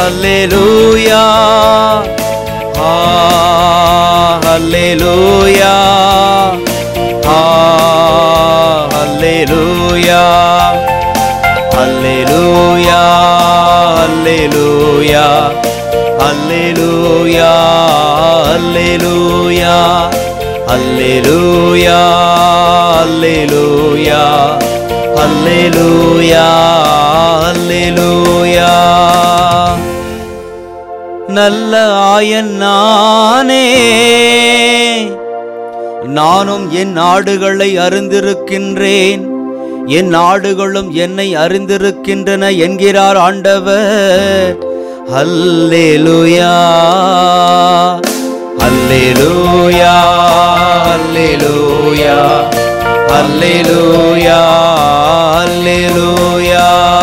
ஹல்லேலூயா ஆ ஹல்லேலூயா ஆ ஹல்லேலூயா ஹல்லேலூயா ஹல்லேலூயா ஹல்லேலூயா ஹல்லேலூயா ஹல்லேலூயா ஹல்லேலூயா ஹல்லேலூயா ஹல்லேலூயா நல்ல ஆயன் நானே நானும் என் ஆடுகளை அறிந்திருக்கின்றேன் என் ஆடுகளும் என்னை அறிந்திருக்கின்றன என்கிறார் ஆண்டவர் அல்லேலூயா அல்லேலூயா அல்லேலூயா அல்லேலூயா அல்லேலூயா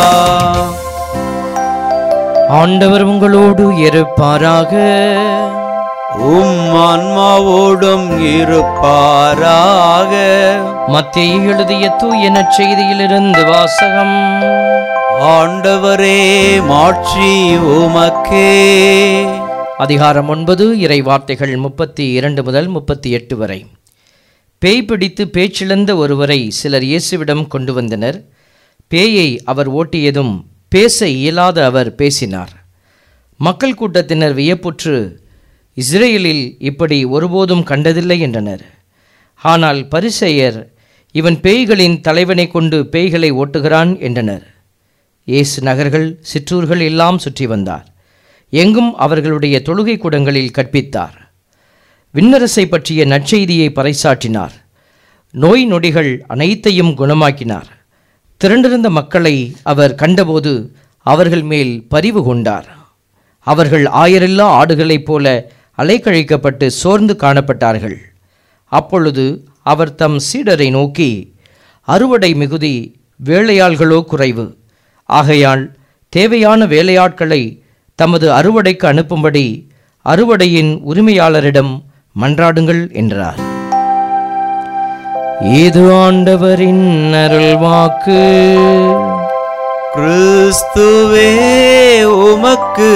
ஆண்டவர் உங்களோடு இருப்பாராக உம் ஆன்மாவோடும் இருப்பாராக மத்திய எழுதிய தூய நற்செய்தியிலிருந்து வாசகம் ஆண்டவரே மாட்சி உமக்கே அதிகாரம் ஒன்பது இறை வார்த்தைகள் முப்பத்தி இரண்டு முதல் முப்பத்தி எட்டு வரை பேய் பிடித்து பேச்சிழந்த ஒருவரை சிலர் இயேசுவிடம் கொண்டு வந்தனர் பேயை அவர் ஓட்டியதும் பேச இயலாத அவர் பேசினார் மக்கள் கூட்டத்தினர் வியப்புற்று இஸ்ரேலில் இப்படி ஒருபோதும் கண்டதில்லை என்றனர் ஆனால் பரிசேயர் இவன் பேய்களின் தலைவனை கொண்டு பேய்களை ஓட்டுகிறான் என்றனர் இயேசு நகர்கள் சிற்றூர்கள் எல்லாம் சுற்றி வந்தார் எங்கும் அவர்களுடைய தொழுகை கூடங்களில் கற்பித்தார் விண்ணரசை பற்றிய நற்செய்தியை பறைசாற்றினார் நோய் நொடிகள் அனைத்தையும் குணமாக்கினார் திரண்டிருந்த மக்களை அவர் கண்டபோது அவர்கள் மேல் பரிவு கொண்டார் அவர்கள் ஆயிரெல்லா ஆடுகளைப் போல அலைக்கழிக்கப்பட்டு சோர்ந்து காணப்பட்டார்கள் அப்பொழுது அவர் தம் சீடரை நோக்கி அறுவடை மிகுதி வேலையாள்களோ குறைவு ஆகையால் தேவையான வேலையாட்களை தமது அறுவடைக்கு அனுப்பும்படி அறுவடையின் உரிமையாளரிடம் மன்றாடுங்கள் என்றார் இது ஆண்டவரின் அருள்வாக்கு கிறிஸ்துவே உமக்கு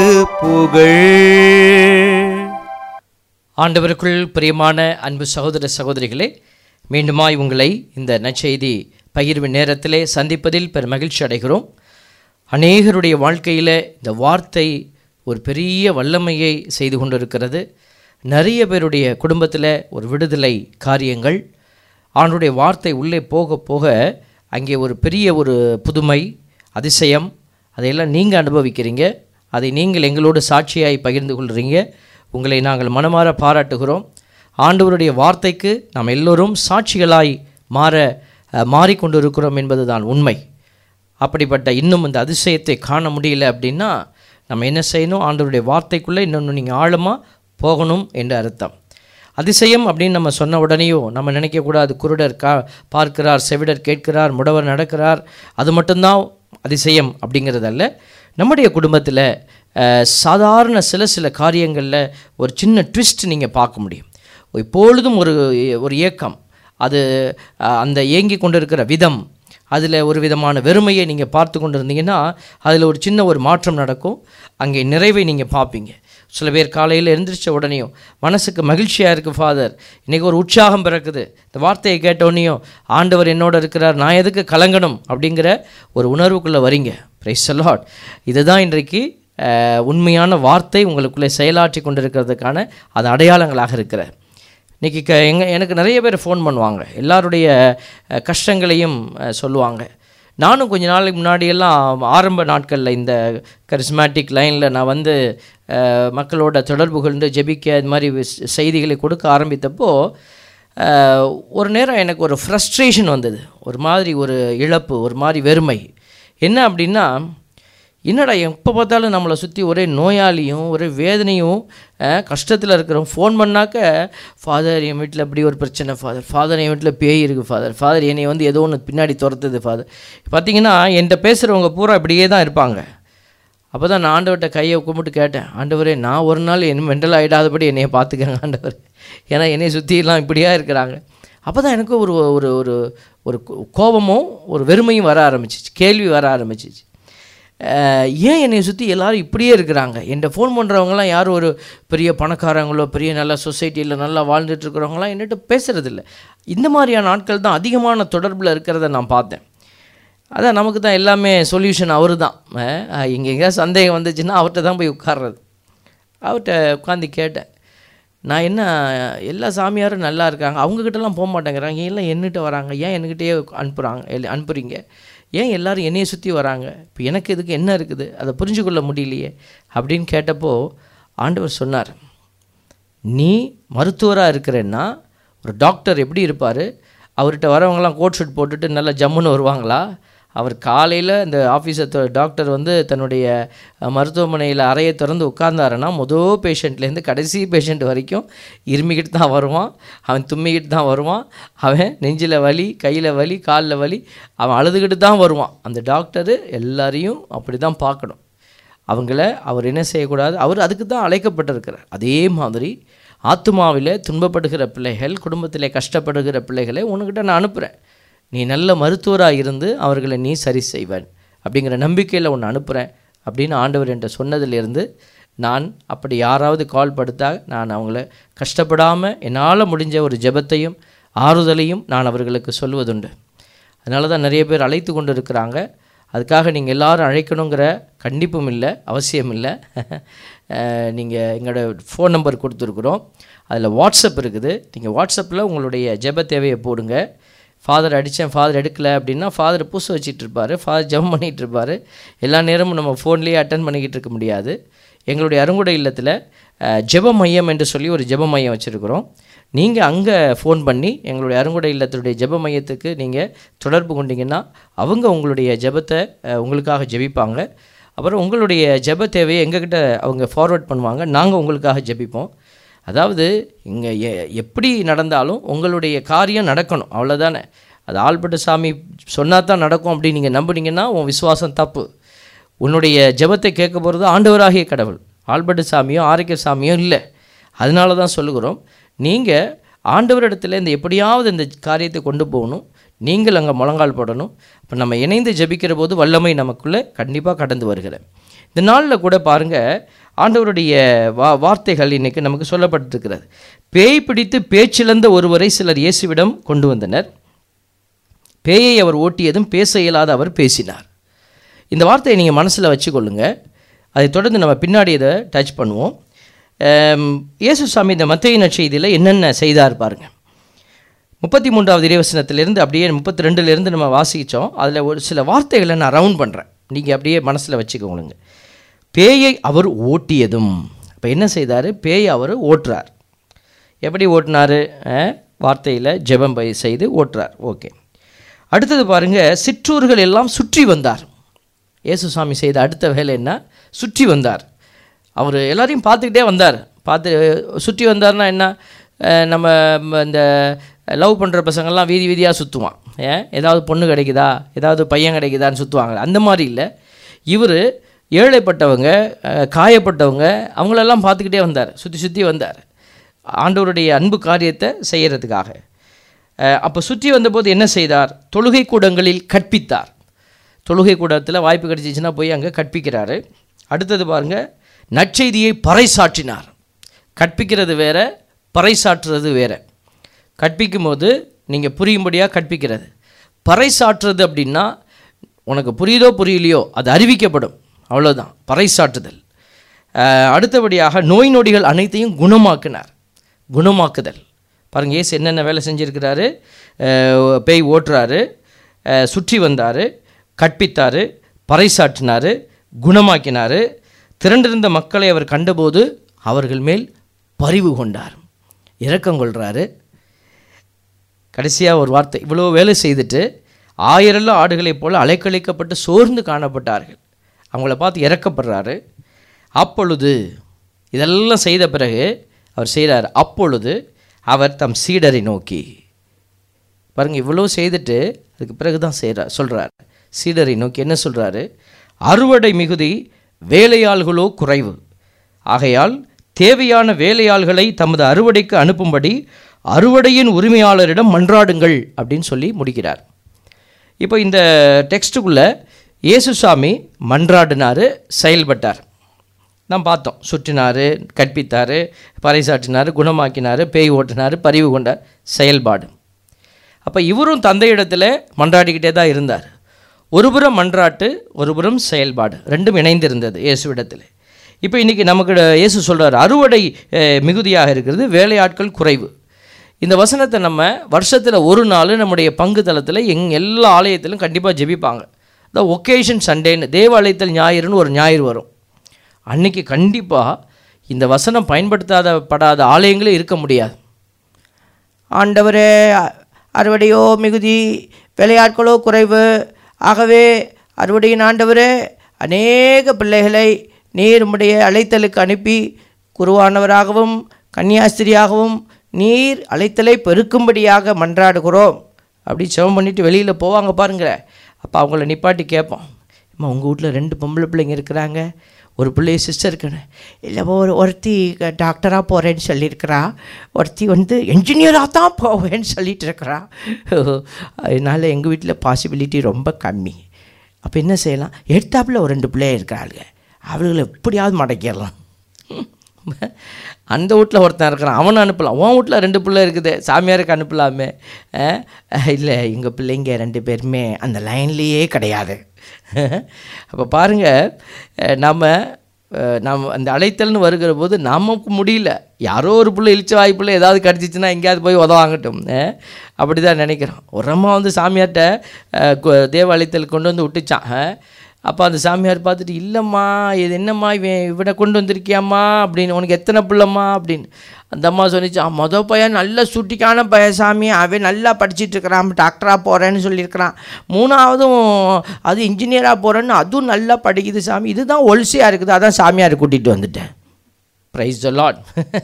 புகழ் ஆண்டவருக்குள் பிரியமான அன்பு சகோதர சகோதரிகளே மீண்டுமாய் உங்களை இந்த நற்செய்தி பகிர்வு நேரத்திலே சந்திப்பதில் பெரும் மகிழ்ச்சி அடைகிறோம் அநேகருடைய வாழ்க்கையில் இந்த வார்த்தை ஒரு பெரிய வல்லமையை செய்து கொண்டிருக்கிறது நிறைய பேருடைய குடும்பத்தில் ஒரு விடுதலை காரியங்கள் ஆண்டுடைய வார்த்தை உள்ளே போக போக அங்கே ஒரு பெரிய ஒரு புதுமை அதிசயம் அதையெல்லாம் நீங்கள் அனுபவிக்கிறீங்க அதை நீங்கள் எங்களோடு சாட்சியாய் பகிர்ந்து கொள்கிறீங்க உங்களை நாங்கள் மனமாற பாராட்டுகிறோம் ஆண்டவருடைய வார்த்தைக்கு நாம் எல்லோரும் சாட்சிகளாய் மாற அஹ், மாறிக்கொண்டிருக்கிறோம் என்பதுதான் உண்மை அப்படிப்பட்ட இன்னும் இந்த அதிசயத்தை காண முடியல அப்படின்னா நம்ம என்ன செய்யணும் ஆண்டவருடைய வார்த்தைக்குள்ளே இன்னொன்று நீங்கள் ஆழமாக போகணும் என்று அர்த்தம் அதிசயம் அப்படின்னு நம்ம சொன்ன உடனேயும் நம்ம நினைக்கக்கூடாது குருடர் கா பார்க்கிறார் செவிடர் கேட்கிறார் முடவர் நடக்கிறார் அது மட்டும்தான் அதிசயம் அப்படிங்கிறதல்ல நம்முடைய குடும்பத்தில் அஹ், சாதாரண சில சில காரியங்களில் ஒரு சின்ன ட்விஸ்ட் நீங்கள் பார்க்க முடியும் எப்பொழுதும் ஒரு ஒரு ஏக்கம் அது அஹ், அந்த ஏங்கி கொண்டிருக்கிற விதம் அதில் ஒரு விதமான வெறுமையை நீங்கள் பார்த்து கொண்டு இருந்தீங்கன்னா அதில் ஒரு சின்ன ஒரு மாற்றம் நடக்கும் அங்கே நிறைவை நீங்கள் பார்ப்பீங்க சில பேர் காலையில் எழுந்திரிச்ச உடனேயும் மனசுக்கு மகிழ்ச்சியாக இருக்குது ஃபாதர் இன்றைக்கி ஒரு உற்சாகம் பிறக்குது இந்த வார்த்தையை கேட்டோடனையும் ஆண்டவர் என்னோட இருக்கிறார் நான் எதுக்கு கலங்கணும் அப்படிங்கிற ஒரு உணர்வுக்குள்ளே வரீங்க பிரைஸ் லாட் இதுதான் இன்றைக்கு அஹ், உண்மையான வார்த்தை உங்களுக்குள்ளே செயலாற்றி கொண்டிருக்கிறதுக்கான அது அடையாளங்களாக இருக்கிற இன்றைக்கி க எங்க எனக்கு நிறைய பேர் ஃபோன் பண்ணுவாங்க எல்லாருடைய அஹ், கஷ்டங்களையும் அஹ், சொல்லுவாங்க நானும் கொஞ்ச நாளைக்கு முன்னாடியெல்லாம் ஆரம்ப நாட்களில் இந்த கரிஸ்மேட்டிக் லைனில் நான் வந்து அஹ், மக்களோட தொடர்பு கொண்டு ஜெபிக்க இது மாதிரி வி- செய்திகளை கொடுக்க ஆரம்பித்தப்போ அஹ், ஒரு நேரம் எனக்கு ஒரு ஃப்ரஸ்ட்ரேஷன் வந்தது ஒரு மாதிரி ஒரு இழப்பு ஒரு மாதிரி வெறுமை என்ன அப்படின்னா என்னடா எப்போ பார்த்தாலும் நம்மளை சுற்றி ஒரே நோயாளியும் ஒரே வேதனையும் கஷ்டத்தில் இருக்கிறோம் ஃபோன் பண்ணாக்க ஃபாதர் என் வீட்டில் இப்படி ஒரு பிரச்சனை ஃபாதர் ஃபாதர் என் வீட்டில் பேய் இருக்குது ஃபாதர் ஃபாதர் என்னை வந்து ஏதோ ஒன்று பின்னாடி துரத்துது ஃபாதர் பார்த்தீங்கன்னா என்கிட்ட பேசுகிறவங்க பூரா இப்படியே தான் இருப்பாங்க அப்போ தான் நான் ஆண்டவர்கிட்ட கையை கும்பிட்டு கேட்டேன் ஆண்டவரே நான் ஒரு நாள் என்ன மெண்டல் ஆகிடாதபடி என்னைய பார்த்துக்கங்க ஆண்டவர் ஏன்னா என்னைய சுற்றிலாம் இப்படியா இருக்கிறாங்க அப்போ தான் எனக்கு ஒரு ஒரு ஒரு ஒரு கோ- கோபமும் ஒரு வெறுமையும் வர ஆரம்பிச்சிச்சு கேள்வி வர ஆரம்பிச்சிச்சு அஹ், ஏன் என்னை சுற்றி எல்லாரும் இப்படியே இருக்கிறாங்க என்கிட்ட ஃபோன் பண்ணுறவங்களாம் யாரும் ஒரு பெரிய பணக்காரங்களோ பெரிய நல்ல சொசைட்டியில் நல்லா வாழ்ந்துட்டு இருக்கிறவங்களாம் என்கிட்ட பேசுகிறதில்ல இந்த மாதிரியான ஆட்கள் தான் அதிகமான தொடர்பில் இருக்கிறத நான் பார்த்தேன் அதான் நமக்கு தான் எல்லாமே சொல்யூஷன் அவரு தான் இங்கே எங்கேயாவது சந்தேகம் வந்துச்சுன்னா அவர்கிட்ட தான் போய் உட்கார்றது அவர்கிட்ட உட்காந்து கேட்டேன் நான் என்ன எல்லா சாமியாரும் நல்லா இருக்காங்க அவங்கக்கிட்டலாம் போக மாட்டேங்கிறாங்க எல்லாம் என்னகிட்ட வராங்க ஏன் என்கிட்டயே அனுப்புகிறாங்க எல்- அனுப்புறீங்க ஏன் எல்லாரும் என்னையை சுற்றி வராங்க இப்போ எனக்கு இதுக்கு என்ன இருக்குது அதை புரிஞ்சு கொள்ள முடியலையே அப்படின்னு கேட்டப்போ ஆண்டவர் சொன்னார் நீ மருத்துவராக இருக்கிறேன்னா ஒரு டாக்டர் எப்படி இருப்பார் அவர்கிட்ட வரவங்கலாம் கோட் ஷூட் போட்டுட்டு நல்லா ஜம்முன்னு வருவாங்களா அவர் காலையில் இந்த ஆஃபீஸை டாக்டர் வந்து தன்னுடைய அஹ், மருத்துவமனையில் அறையை திறந்து உட்கார்ந்தாருன்னா மொதல் பேஷண்ட்லேருந்து கடைசி பேஷண்ட் வரைக்கும் இருமிக்கிட்டு தான் வருவான் அவன் தும்மிக்கிட்டு தான் வருவான் அவன் நெஞ்சில் வலி கையில் வலி காலில் வலி அவன் அழுதுகிட்டு தான் வருவான் அந்த டாக்டரு எல்லாரையும் அப்படி தான் பார்க்கணும் அவங்கள அவர் என்ன செய்யக்கூடாது அவர் அதுக்கு தான் அழைக்கப்பட்டிருக்கிறார் அதே மாதிரி ஆத்துமாவில் துன்பப்படுகிற பிள்ளைகள் குடும்பத்திலே கஷ்டப்படுகிற பிள்ளைகளை உன்கிட்ட நான் அனுப்புகிறேன் நீ நல்ல மருத்துவராக இருந்து அவர்களை நீ சரி செய்வன் அப்படிங்கிற நம்பிக்கையில் உன்னை அனுப்புகிறேன் அப்படின்னு ஆண்டவர் என்கிட்ட சொன்னதிலிருந்து நான் அப்படி யாராவது கால் படுத்தா நான் அவங்கள கஷ்டப்படாமல் என்னால் முடிஞ்ச ஒரு ஜெபத்தையும் ஆறுதலையும் நான் அவர்களுக்கு சொல்வதுண்டு அதனால தான் நிறைய பேர் அழைத்து கொண்டு இருக்கிறாங்க அதுக்காக நீங்கள் எல்லாரும் அழைக்கணுங்கிற கண்டிப்பும் இல்லை அவசியம் இல்லை நீங்கள் எங்களோட ஃபோன் நம்பர் கொடுத்துருக்குறோம் அதில் வாட்ஸ்அப் இருக்குது நீங்கள் வாட்ஸ்அப்பில் உங்களுடைய ஜெப தேவையை போடுங்க ஃபாதர் அடித்தேன் ஃபாதர் எடுக்கல அப்படின்னா ஃபாதர் பூச வச்சிட்டு இருப்பாரு ஃபாதர் ஜெபம் பண்ணிகிட்டு இருப்பாரு எல்லா நேரமும் நம்ம ஃபோன்லேயே அட்டன் பண்ணிக்கிட்டு இருக்க முடியாது எங்களுடைய அருங்குடை இல்லத்தில் அஹ், ஜெப மையம் என்று சொல்லி ஒரு ஜெப மையம் வச்சுருக்கிறோம் நீங்கள் அங்கே ஃபோன் பண்ணி எங்களுடைய அருங்குடை இல்லத்துடைய ஜெப மையத்துக்கு நீங்கள் தொடர்பு கொண்டீங்கன்னா அவங்க உங்களுடைய ஜெபத்தை அஹ், உங்களுக்காக ஜெபிப்பாங்க அப்புறம் உங்களுடைய ஜெப தேவையை எங்ககிட்ட அவங்க ஃபார்வர்ட் பண்ணுவாங்க நாங்கள் உங்களுக்காக ஜெபிப்போம் அதாவது இங்கே எப்படி நடந்தாலும் உங்களுடைய காரியம் நடக்கணும் அவ்வளோதானே அது ஆள்பட்ட சாமி சொன்னா தான் நடக்கும் அப்படி நீங்கள் நம்புனீங்கன்னா உன் விசுவாசம் தப்பு உன்னுடைய ஜெபத்தை கேட்க போகிறது ஆண்டவராகிய கடவுள் ஆல்பர்ட் சாமியோ ஆரோக்கிய சாமியோ இல்லை அதனால தான் சொல்லுகிறோம் நீங்கள் ஆண்டவரிடத்துல இந்த எப்படியாவது இந்த காரியத்தை கொண்டு போகணும் நீங்கள் அங்கே முழங்கால் போடணும் இப்போ நம்ம இணைந்து ஜெபிக்கிற போது வல்லமை நமக்குள்ளே கண்டிப்பாக கடந்து வருகிறது இந்த நாளில் கூட பாருங்கள் ஆண்டவருடைய வா வார்த்தைகள் இன்னைக்கு நமக்கு சொல்லப்பட்டிருக்கிறது பேய் பிடித்து பேச்சிழந்த ஒருவரை சிலர் இயேசுவிடம் கொண்டு வந்தனர் பேயை அவர் ஓட்டியதும் பேச இயலாத அவர் பேசினார் இந்த வார்த்தையை நீங்கள் மனசில் வச்சுக்கொள்ளுங்க அதை தொடர்ந்து நம்ம பின்னாடி இதை டச் பண்ணுவோம் ஆம், இயேசு சாமி இந்த மத்திய நற்செய்தியில் என்னென்ன செய்தார் பாருங்க முப்பத்தி மூன்றாவது இறைவசனத்திலிருந்து அப்படியே முப்பத்தி ரெண்டுலேருந்து நம்ம வாசித்தோம் அதில் ஒரு சில வார்த்தைகளை நான் ரவுண்ட் பண்ணுறேன் நீங்கள் அப்படியே மனசில் வச்சுக்கோங்களுங்க பேயை அவர் ஓட்டியதும் அப்போ என்ன செய்தார் பேயை அவர் ஓட்டுறார் எப்படி ஓட்டினார் வார்த்தையில் ஜெபம் பை செய்து ஓட்டுறார் ஓகே அடுத்தது பாருங்க சிற்றூர்கள் எல்லாம் சுற்றி வந்தார் இயேசுசாமி செய்த அடுத்த வேலை என்ன சுற்றி வந்தார் அவர் எல்லாரையும் பார்த்துக்கிட்டே வந்தார் பார்த்து சுற்றி வந்தார்னா என்ன அஹ் நம்ம ம- இந்த லவ் பண்ணுற பசங்கள்லாம் வீதி வீதியாக சுற்றுவான் ஏன் ஏதாவது பொண்ணு கிடைக்குதா ஏதாவது பையன் கிடைக்குதான்னு சுற்றுவாங்க அந்த மாதிரி இல்லை இவர் ஏழைப்பட்டவங்க அஹ் காயப்பட்டவங்க அவங்களெல்லாம் பார்த்துக்கிட்டே வந்தார் சுற்றி சுற்றி வந்தார் ஆண்டவருடைய அன்பு காரியத்தை செய்கிறதுக்காக அப்போ சுற்றி வந்தபோது என்ன செய்தார் தொழுகை கூடங்களில் கற்பித்தார் தொழுகை கூடத்தில் வாய்ப்பு கிடைச்சிச்சுன்னா போய் அங்கே கற்பிக்கிறாரு அடுத்தது பாருங்க நற்செய்தியை பறைசாற்றினார் கற்பிக்கிறது வேற பறைசாற்றுறது வேற கற்பிக்கும் போது நீங்கள் புரியும்படியாக கற்பிக்கிறது பறைசாற்றுறது அப்படின்னா உனக்கு புரியுதோ புரியலையோ அது அறிவிக்கப்படும் அவ்வளோதான் பறைசாற்றுதல் அஹ், அடுத்தபடியாக நோய் நொடிகள் அனைத்தையும் குணமாக்கினார் குணமாக்குதல் பாருங்க இயேசு என்னென்ன வேலை செஞ்சுருக்கிறாரு அஹ், பேய் ஓட்டுறாரு அஹ், சுற்றி வந்தார் கற்பித்தார் பறைசாற்றினார் குணமாக்கினார் திரண்டிருந்த மக்களை அவர் கண்டபோது அவர்கள் மேல் பரிவு கொண்டார் இரக்கம் கொள்கிறாரு கடைசியாக ஒரு வார்த்தை இவ்வளோ வேலை செய்துட்டு ஆயிரல்ல ஆடுகளைப் போல அலைக்கழிக்கப்பட்டு சோர்ந்து காணப்பட்டார்கள் அவங்கள பார்த்து இறக்கப்படுறாரு அப்பொழுது இதெல்லாம் செய்த பிறகு அவர் செய்கிறார் அப்பொழுது அவர் தம் சீடரை நோக்கி பாருங்க இவ்வளோ செய்துட்டு அதுக்கு பிறகு தான் செய்கிறார் சொல்கிறார் சீடரை நோக்கி என்ன சொல்கிறாரு அறுவடை மிகுதி வேலையாள்களோ குறைவு ஆகையால் தேவையான வேலையாள்களை தமது அறுவடைக்கு அனுப்பும்படி அறுவடையின் உரிமையாளரிடம் மன்றாடுங்கள் அப்படின்னு சொல்லி முடிக்கிறார் இப்போ இந்த டெக்ஸ்ட்டுக்குள்ளே இயேசுசாமி மன்றாடினார் செயல்பட்டார் நாம் பார்த்தோம் சுற்றினார் கற்பித்தார் பறைசாற்றினார் குணமாக்கினார் பேய் ஓட்டினார் பரிவு கொண்டார் செயல்பாடு அப்போ இவரும் தந்தையிடத்தில் மன்றாடிக்கிட்டே தான் இருந்தார் ஒருபுறம் மன்றாட்டு ஒருபுறம் செயல்பாடு ரெண்டும் இணைந்திருந்தது இயேசுவிடத்தில் இப்போ இன்றைக்கி நமக்கு இயேசு சொல்கிறார் அறுவடை அஹ், மிகுதியாக இருக்கிறது வேலையாட்கள் குறைவு இந்த வசனத்தை நம்ம வருஷத்தில் ஒரு நாள் நம்முடைய பங்கு தளத்தில் எங் எல்லா ஆலயத்திலும் கண்டிப்பாக ஜெபிப்பாங்க இந்த ஒகேஷன் சண்டேன்னு தேவாலயத்தில் ஞாயிறுன்னு ஒரு ஞாயிறு வரும் அன்னைக்கு கண்டிப்பாக இந்த வசனம் பயன்படுத்தாத படாத ஆலயங்களே இருக்க முடியாது ஆண்டவரே அ- அறுவடையோ மிகுதி விளையாட்களோ குறைவு ஆகவே அறுவடையின் ஆண்டவரே அநேக பிள்ளைகளை நீர் உம்முடைய அழைத்தலுக்கு அனுப்பி குருவானவராகவும் கன்னியாஸ்திரியாகவும் நீர் அழைத்தலை பெருக்கும்படியாக மன்றாடுகிறோம் அப்படி செவம் பண்ணிட்டு வெளியில் போவாங்க பாருங்க அப்போ அவங்கள நிப்பாட்டி கேட்போம் அம்மா உங்கள் வீட்டில் ரெண்டு பொம்பளை பிள்ளைங்க இருக்கிறாங்க ஒரு பிள்ளை சிஸ்டர் இருக்குன்னு இல்லை ஒரு ஒருத்தி டாக்டராக போகிறேன்னு சொல்லியிருக்கிறா ஒருத்தி வந்து என்ஜினியராக தான் போவேன்னு சொல்லிட்டு இருக்கிறா அதனால் எங்கள் வீட்டில் பாசிபிலிட்டி ரொம்ப கம்மி அப்போ என்ன செய்யலாம் எடுத்தாப்புல ஒரு ரெண்டு பிள்ளைய இருக்கிறாளுங்க அவளுகளை எப்படியாவது மடக்கிடலாம் அந்த வீட்டில் ஒருத்தன் இருக்கிறான் அவனை அனுப்பலாம் உன் வீட்டில் ரெண்டு பிள்ளை இருக்குது சாமியாருக்கு அனுப்பலாமே இல்லை எங்கள் பிள்ளைங்க ரெண்டு பேருமே அந்த லைன்லேயே கிடையாது அப்போ பாருங்கள் நம்ம அஹ், நம்ம அந்த அழைத்தல்னு வருகிற போது நமக்கு முடியல யாரோ ஒரு பிள்ளை இழிச்ச வாய்ப்புள்ள ஏதாவது கிடச்சிச்சின்னா எங்கேயாவது போய் உதவாங்கட்டும் அஹ், அப்படி தான் நினைக்கிறோம் ஒரு அம்மா வந்து சாமியார்கிட்ட அஹ், கு- தேவ அழைத்தல் கொண்டு வந்து விட்டுச்சான் அஹ். அப்போ அந்த சாமியார் பார்த்துட்டு இல்லைம்மா இது என்னம்மா இவன் இவனை கொண்டு வந்திருக்கியாம்மா அப்படின்னு உனக்கு எத்தனை பிள்ளைம்மா அப்படின்னு அந்த அம்மா சொன்னிச்சு "ஆ, மொத பையன் நல்ல சுட்டிக்கான பையன் சாமி அவன் நல்லா படிச்சிட்டு இருக்கிறான் டாக்டராக போகிறேன்னு சொல்லியிருக்கிறான் மூணாவதும் அது இன்ஜினியராக போகிறேன்னு அதுவும் நல்லா படிக்குது சாமி இதுதான் ஒல்சியாக இருக்குது அதான் சாமியார் கூட்டிகிட்டு வந்துட்டேன் ப்ரைஸ் த லாட்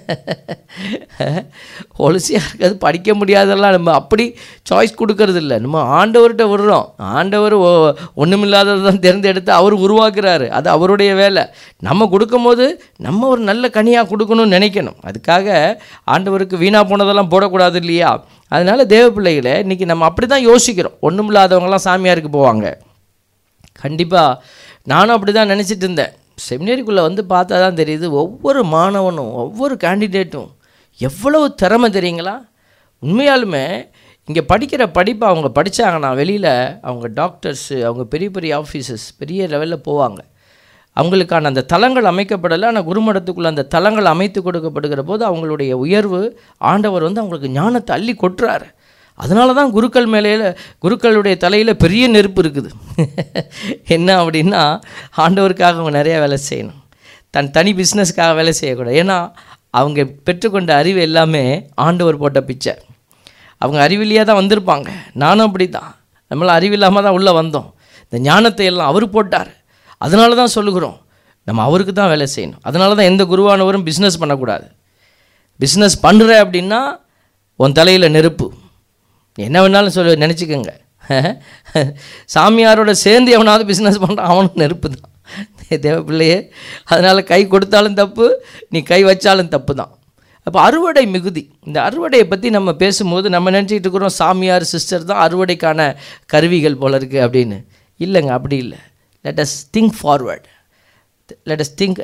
ஒலசியாக இருக்கிறது படிக்க முடியாதெல்லாம் நம்ம அப்படி சாய்ஸ் கொடுக்கறது இல்லை நம்ம ஆண்டவர்கிட்ட விடுறோம் ஆண்டவர் ஒன்றுமில்லாததை தான் தேர்ந்தெடுத்து அவர் உருவாக்குறாரு அது அவருடைய வேலை நம்ம கொடுக்கும்போது நம்ம ஒரு நல்ல கனியாக கொடுக்கணும்னு நினைக்கணும் அதுக்காக ஆண்டவருக்கு வீணாக போனதெல்லாம் போடக்கூடாது இல்லையா அதனால் தேவ பிள்ளைகளை இன்றைக்கி நம்ம அப்படி தான் யோசிக்கிறோம் ஒன்றுமில்லாதவங்களாம் சாமியாருக்கு போவாங்க கண்டிப்பாக நானும் அப்படி தான் நினச்சிட்டு இருந்தேன் செமினரிக்குள்ளே வந்து பார்த்தா தான் தெரியுது ஒவ்வொரு மாணவனும் ஒவ்வொரு கேண்டிடேட்டும் எவ்வளவு திறமை தெரியுங்களா உண்மையாலுமே இங்கே படிக்கிற படிப்பை அவங்க படித்தாங்கன்னா வெளியில் அவங்க டாக்டர்ஸு அவங்க பெரிய பெரிய ஆஃபீஸர்ஸ் பெரிய லெவலில் போவாங்க அவங்களுக்கான அந்த தளங்கள் அமைக்கப்படலை ஆனால் குருமடத்துக்குள்ள அந்த தளங்கள் அமைத்து கொடுக்கப்படுகிற போது அவங்களுடைய உயர்வு ஆண்டவர் வந்து அவங்களுக்கு ஞானத்தை அள்ளி கொட்டுறாரு அதனால தான் குருக்கள் மேலேல குருக்களுடைய தலையில் பெரிய நெருப்பு இருக்குது என்ன அப்படின்னா ஆண்டவருக்காக அவங்க நிறையா வேலை செய்யணும் தன் தனி பிஸ்னஸ்க்காக வேலை செய்யக்கூடாது ஏன்னா அவங்க பெற்றுக்கொண்ட அறிவு எல்லாமே ஆண்டவர் போட்ட பிச்சை அவங்க அறிவிலியாக தான் வந்திருப்பாங்க நானும் அப்படி தான் நம்மளாம் அறிவில்லாமல் தான் உள்ளே வந்தோம் இந்த ஞானத்தை எல்லாம் அவர் போட்டார் அதனால தான் சொல்லுகிறோம் நம்ம அவருக்கு தான் வேலை செய்யணும் அதனால தான் எந்த குருவானவரும் பிஸ்னஸ் பண்ணக்கூடாது பிஸ்னஸ் பண்ணுற அப்படின்னா உன் தலையில் நெருப்பு என்ன வேணாலும் சொல்ல நினச்சிக்கோங்க சாமியாரோட சேர்ந்து எவனாவது பிஸ்னஸ் பண்ணுறான் அவனும் நெருப்பு தான் தேவ பிள்ளையே அதனால் கை கொடுத்தாலும் தப்பு நீ கை வச்சாலும் தப்பு தான் அப்போ அறுவடை மிகுதி இந்த அறுவடையை பற்றி நம்ம பேசும்போது நம்ம நினச்சிக்கிட்டு இருக்கிறோம் சாமியார் சிஸ்டர் தான் அறுவடைக்கான கருவிகள் போல இருக்குது அப்படின்னு இல்லைங்க அப்படி இல்லை let us think forward let us think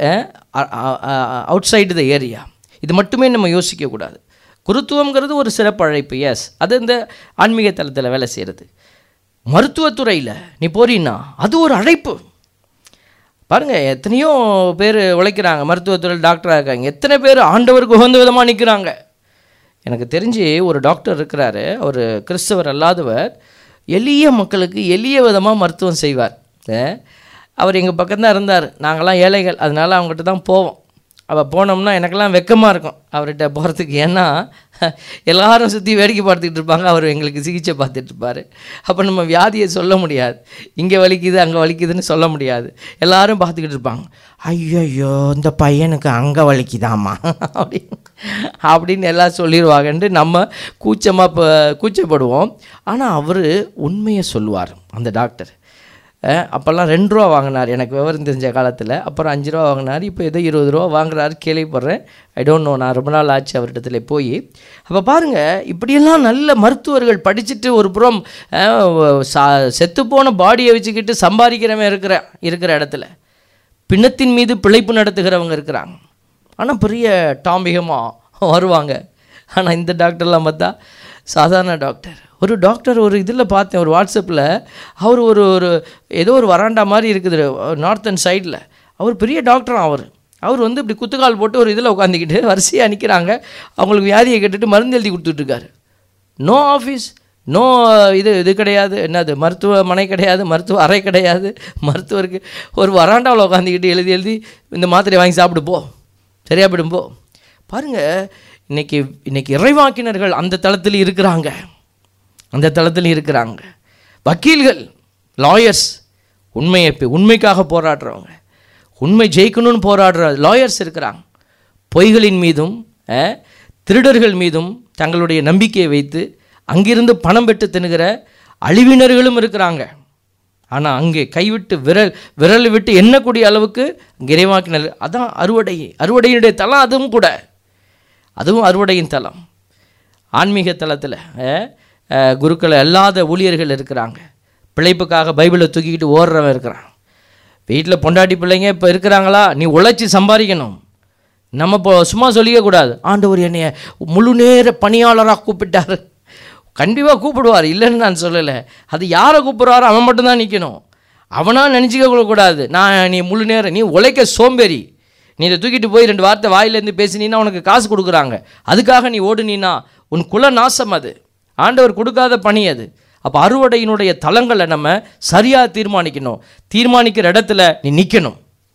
outside the area இது மட்டுமே நம்ம யோசிக்கக்கூடாது குருத்துவங்கிறது ஒரு சிறப்பு அழைப்பு எஸ் அது இந்த ஆன்மீக தளத்தில் வேலை செய்கிறது மருத்துவத்துறையில் நீ போறீன்னா அது ஒரு அழைப்பு பாருங்கள் எத்தனையோ பேர் உழைக்கிறாங்க மருத்துவத்துறையில் டாக்டராக இருக்காங்க எத்தனை பேர் ஆண்டவருக்கு உகந்த விதமாக நிற்கிறாங்க எனக்கு தெரிஞ்சு ஒரு டாக்டர் இருக்கிறாரு அவர் கிறிஸ்தவர் அல்லாதவர் எளிய மக்களுக்கு எளிய விதமாக மருத்துவம் செய்வார் அஹ் அவர் எங்கள் பக்கம்தான் இருந்தார் நாங்கள்லாம் ஏழைகள் அதனால் அவங்ககிட்ட தான் போவோம் அவள் போனோம்னா எனக்கெல்லாம் வெக்கமாக இருக்கும் அவர்கிட்ட போகிறதுக்கு ஏன்னா எல்லாரும் சுற்றி வேடிக்கை பார்த்துக்கிட்டு இருப்பாங்க அவர் எங்களுக்கு சிகிச்சை பார்த்துட்டு இருப்பார் அப்போ நம்ம வியாதியை சொல்ல முடியாது இங்கே வலிக்குது அங்கே வலிக்குதுன்னு சொல்ல முடியாது எல்லாரும் பார்த்துக்கிட்டு இருப்பாங்க ஐயோ இந்த பையனுக்கு அங்கே வலிக்குதாம்மா அப்படின்னு அப்படின்னு எல்லாம் சொல்லிடுவாங்கன்ட்டு நம்ம கூச்சமாக இப்போ கூச்சப்படுவோம் ஆனால் அவர் உண்மையை சொல்லுவார் அந்த டாக்டர் அஹ், அப்போல்லாம் ரெண்டு ரூபா வாங்கினார் எனக்கு விவரம் தெரிஞ்ச காலத்தில் அப்புறம் அஞ்சு ரூபா வாங்கினார் இப்போ ஏதோ இருபது ரூபா வாங்குறாரு கேள்விப்படுறேன் ஐ டோன்ட் நோ நான் ரொம்ப நாள் ஆச்சு அவரிடத்துல போய் அப்போ பாருங்கள் இப்படியெல்லாம் நல்ல மருத்துவர்கள் படிச்சுட்டு ஒரு புறம் அஹ், சா செத்துப்போன பாடியை வச்சுக்கிட்டு சம்பாதிக்கிறவன் இருக்கிற இருக்கிற இடத்துல பிணத்தின் மீது பிழைப்பு நடத்துகிறவங்க இருக்கிறாங்க ஆனால் பெரிய டாம்பிகமாக வருவாங்க ஆனால் இந்த டாக்டர்லாம் பார்த்தா சாதாரண டாக்டர் ஒரு டாக்டர் ஒரு இதில் பார்த்தேன் ஒரு வாட்ஸ்அப்பில் அவர் ஒரு ஒரு ஏதோ ஒரு வராண்டா மாதிரி இருக்குது நார்த்தன் சைடில் அவர் பெரிய டாக்டராக அவர் அவர் வந்து இப்படி குத்துக்கால் போட்டு ஒரு இதில் உட்காந்துக்கிட்டு வரிசையாக நிற்கிறாங்க அவங்களுக்கு வியாதியை கேட்டுட்டு மருந்து எழுதி கொடுத்துட்ருக்காரு நோ ஆஃபீஸ் நோ இது இது கிடையாது என்னது மருத்துவமனை கிடையாது மருத்துவ அறை கிடையாது மருத்துவருக்கு ஒரு வராண்டாவில் உட்காந்துக்கிட்டு எழுதி எழுதி இந்த மாத்திரையை வாங்கி சாப்பிடு போ சரியா போயிடும் போ பாருங்கள் இன்னைக்கு இன்னைக்கு இறைவாக்கினர்கள் அந்த தளத்தில் இருக்கிறாங்க அந்த தளத்தில் இருக்கிறாங்க வக்கீல்கள் லாயர்ஸ் உண்மையை பே- உண்மைக்காக போராடுறவங்க உண்மை ஜெயிக்கணும்னு போராடுற லாயர்ஸ் இருக்கிறாங்க பொய்களின் மீதும் அஹ், திருடர்கள் மீதும் தங்களுடைய நம்பிக்கையை வைத்து அங்கிருந்து பணம் பெற்று தின்னுகிற அழிவினர்களும் இருக்கிறாங்க ஆனால் அங்கே கைவிட்டு விரல் விரல் விட்டு எண்ணக்கூடிய அளவுக்கு அங்கே இறைவாக்கினர் அதான் அறுவடை அறுவடையினுடைய தலம் அதுவும் கூட அதுவும் அறுவடையின் தலம் ஆன்மீக தலத்தில் குருக்கள் அல்லாத ஊழியர்கள் இருக்கிறாங்க பிழைப்புக்காக பைபிளை தூக்கிக்கிட்டு ஓடுறவன் இருக்கிறான் வீட்டில் பொண்டாட்டி பிள்ளைங்க இப்போ இருக்கிறாங்களா நீ உழைச்சி சம்பாதிக்கணும் நம்ம இப்போ சும்மா சொல்லிக்க கூடாது ஆண்டவர் என்னைய முழு நேர பணியாளராக கூப்பிட்டாரு கண்டிப்பாக கூப்பிடுவார் இல்லைன்னு நான் சொல்லலை அது யாரை கூப்பிட்றாரோ அவன் மட்டும்தான் நிற்கணும் அவனாக நினச்சிக்க கூடாது நான் நீ முழு நேரம் நீ உழைக்க சோம்பேறி நீ இதை தூக்கிட்டு போய் ரெண்டு வார்த்தை வாயிலேருந்து பேசினீன்னா உனக்கு காசு கொடுக்குறாங்க அதுக்காக நீ ஓடுனீன்னா உன் குல நாசம் அது ஆண்டவர் கொடுக்காத பணி அது அப்போ அறுவடையினுடைய தலங்களை நம்ம சரியாக தீர்மானிக்கணும் தீர்மானிக்கிற இடத்துல நீ நிற்கணும்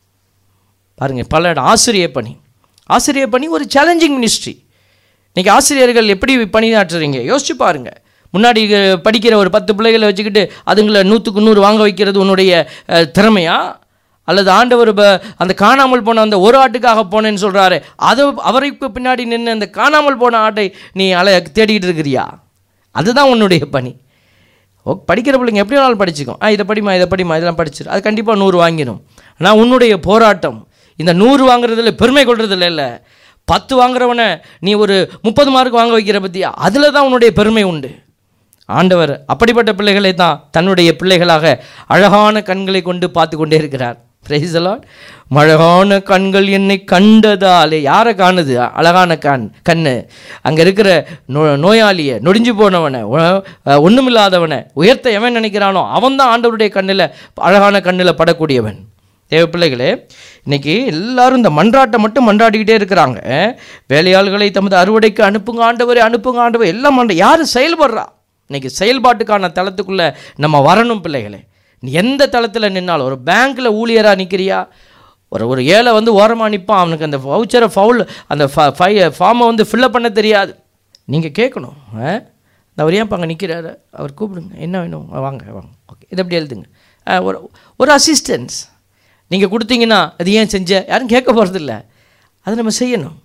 பாருங்க பல இடம் ஆசிரிய பணி ஆசிரிய பணி ஒரு சேலஞ்சிங் மினிஸ்ட்ரி இன்னைக்கு ஆசிரியர்கள் எப்படி பணியாற்றுறீங்க யோசிச்சு பாருங்க முன்னாடி அஹ், படிக்கிற ஒரு பத்து பிள்ளைகளை வச்சுக்கிட்டு அதுங்களை நூற்றுக்கு நூறு வாங்க வைக்கிறது உன்னுடைய அஹ், திறமையா அல்லது ஆண்டவர் ப- அந்த காணாமல் போன அந்த ஒரு ஆட்டுக்காக போனேன்னு சொல்கிறாரு அதை அவருக்கு பின்னாடி நின்று அந்த காணாமல் போன ஆட்டை நீ அலை தேடிக்கிட்டு இருக்கிறியா அதுதான் உன்னுடைய பணி ஓ படிக்கிற பிள்ளைங்க எப்படி வேணாலும் படிச்சுக்கும் ஆ இதை படிமா இதை படிமா இதெல்லாம் படிச்சிரு அது கண்டிப்பாக நூறு வாங்கிடும் ஆனால் உன்னுடைய போராட்டம் இந்த நூறு வாங்குறதுல பெருமை கொள்றதுல இல்லை பத்து வாங்குறவனை நீ ஒரு முப்பது மார்க் வாங்க வைக்கிற பற்றியா அதில் தான் உன்னுடைய பெருமை உண்டு ஆண்டவர் அப்படிப்பட்ட பிள்ளைகளை தான் தன்னுடைய பிள்ளைகளாக அழகான கண்களை கொண்டு பார்த்து கொண்டே இருக்கிறார் Praise the Lord. அழகான கண்கள் என்னை கண்டதாலே யாரை காணுது அழகான கண் கண்ணு அங்கே இருக்கிற நோ நோயாளியை நொடிஞ்சு போனவனை ஒன்றுமில்லாதவனை உயர்த்த எவன் நினைக்கிறானோ அவன் தான் ஆண்டவருடைய கண்ணில் அழகான கண்ணில் படக்கூடியவன் தேவ பிள்ளைகளே இன்னைக்கு எல்லாரும் இந்த மன்றாட்டை மட்டும் மன்றாடிக்கிட்டே இருக்கிறாங்க வேலையாள்களை தமது அறுவடைக்கு அனுப்புங்க ஆண்டவரே அனுப்புங்க ஆண்டவர் எல்லாம் மன்ற யார் செயல்படுறா இன்னைக்கு செயல்பாட்டுக்கான தளத்துக்குள்ளே நம்ம வரணும் பிள்ளைகளே நீ எந்த தளத்தில் நின்னாலும் ஒரு பேங்க்கில் ஊழியராக நிற்கிறியா ஒரு ஒரு ஏழை வந்து ஓரமாக நிற்பான் அவனுக்கு அந்த வவுச்சரை ஃபவுல் அந்த ஃபை ஃபார்மை வந்து ஃபில்லப் பண்ண தெரியாது நீங்கள் கேட்கணும் ஆ? இந்த அவர் ஏன் அங்கே நிற்கிறாரு அவர் கூப்பிடுங்க என்ன வேணும் ஆ, வாங்க வாங்க ஓகே இதை எப்படி எழுதுங்க ஆ, ஒரு ஒரு அசிஸ்டன்ஸ் நீங்கள் கொடுத்தீங்கன்னா அது ஏன் செஞ்ச யாரும் கேட்க போகிறதில்ல அதை நம்ம செய்யணும்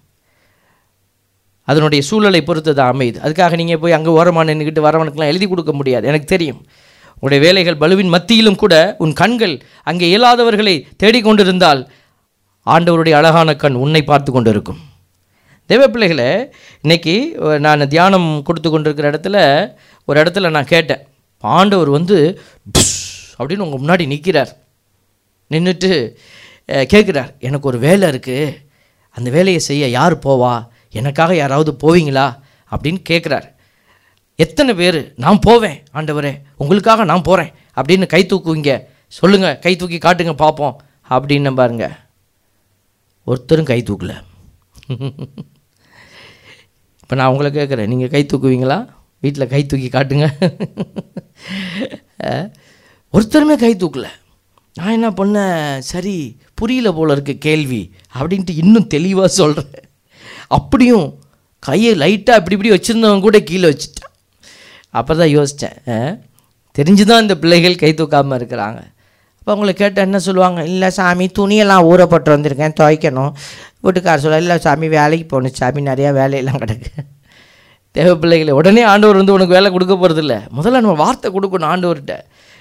அதனுடைய சூழலை பொறுத்து தான் அமையுது அதுக்காக நீங்கள் போய் அங்கே ஓரமாக நின்றுக்கிட்டு வரவனுக்கெல்லாம் எழுதி கொடுக்க முடியாது எனக்கு தெரியும் உங்களுடைய வேலைகள் பலுவின் மத்தியிலும் கூட உன் கண்கள் அங்கே இயலாதவர்களை தேடிக்கொண்டிருந்தால் ஆண்டவருடைய அழகான கண் உன்னை பார்த்து கொண்டு இருக்கும் தேவ பிள்ளைகளே இன்னைக்கு அஹ், நான் தியானம் கொடுத்து கொண்டிருக்கிற இடத்துல ஒரு இடத்துல நான் கேட்டேன் ஆண்டவர் வந்து டுஸ் அப்படின்னு உங்கள் முன்னாடி நிற்கிறார் நின்றுட்டு கேட்குறார் எனக்கு ஒரு வேலை இருக்குது அந்த வேலையை செய்ய யார் போவா எனக்காக யாராவது போவீங்களா அப்படின்னு கேட்குறார் எத்தனை பேர் நான் போவேன் ஆண்டவரே உங்களுக்காக நான் போகிறேன் அப்படின்னு கை தூக்குவீங்க சொல்லுங்கள் கை தூக்கி காட்டுங்க பார்ப்போம் அப்படின்னு பாருங்க ஒருத்தரும் கை தூக்கல இப்போ நான் உங்களை கேட்குறேன் நீங்கள் கை தூக்குவீங்களா வீட்டில் கை தூக்கி காட்டுங்க அஹ், ஒருத்தருமே கை தூக்கல நான் என்ன பண்ணேன் சரி புரியல போல இருக்கு கேள்வி அப்படின்ட்டு இன்னும் தெளிவாக சொல்கிறேன் அப்படியும் கையை லைட்டாக இப்படி இப்படி வச்சுருந்தவன் கூட கீழே வச்சுட்டான் அப்போ தான் யோசித்தேன் தெரிஞ்சு தான் இந்த பிள்ளைகள் கை தூக்காமல் இருக்கிறாங்க அப்போ அவங்கள கேட்டால் என்ன சொல்லுவாங்க இல்லை சாமி துணியெல்லாம் ஊறப்பட்டு வந்திருக்கேன் துவைக்கணும் வீட்டுக்கார சொல்ல இல்லை சாமி வேலைக்கு போகணும் சாமி நிறையா வேலையெல்லாம் கிடக்கு தேவ பிள்ளைகளை உடனே ஆண்டவர் வந்து உனக்கு வேலை கொடுக்க போகிறதில்ல முதல்ல நம்ம வார்த்தை கொடுக்கணும் ஆண்டவர்கிட்ட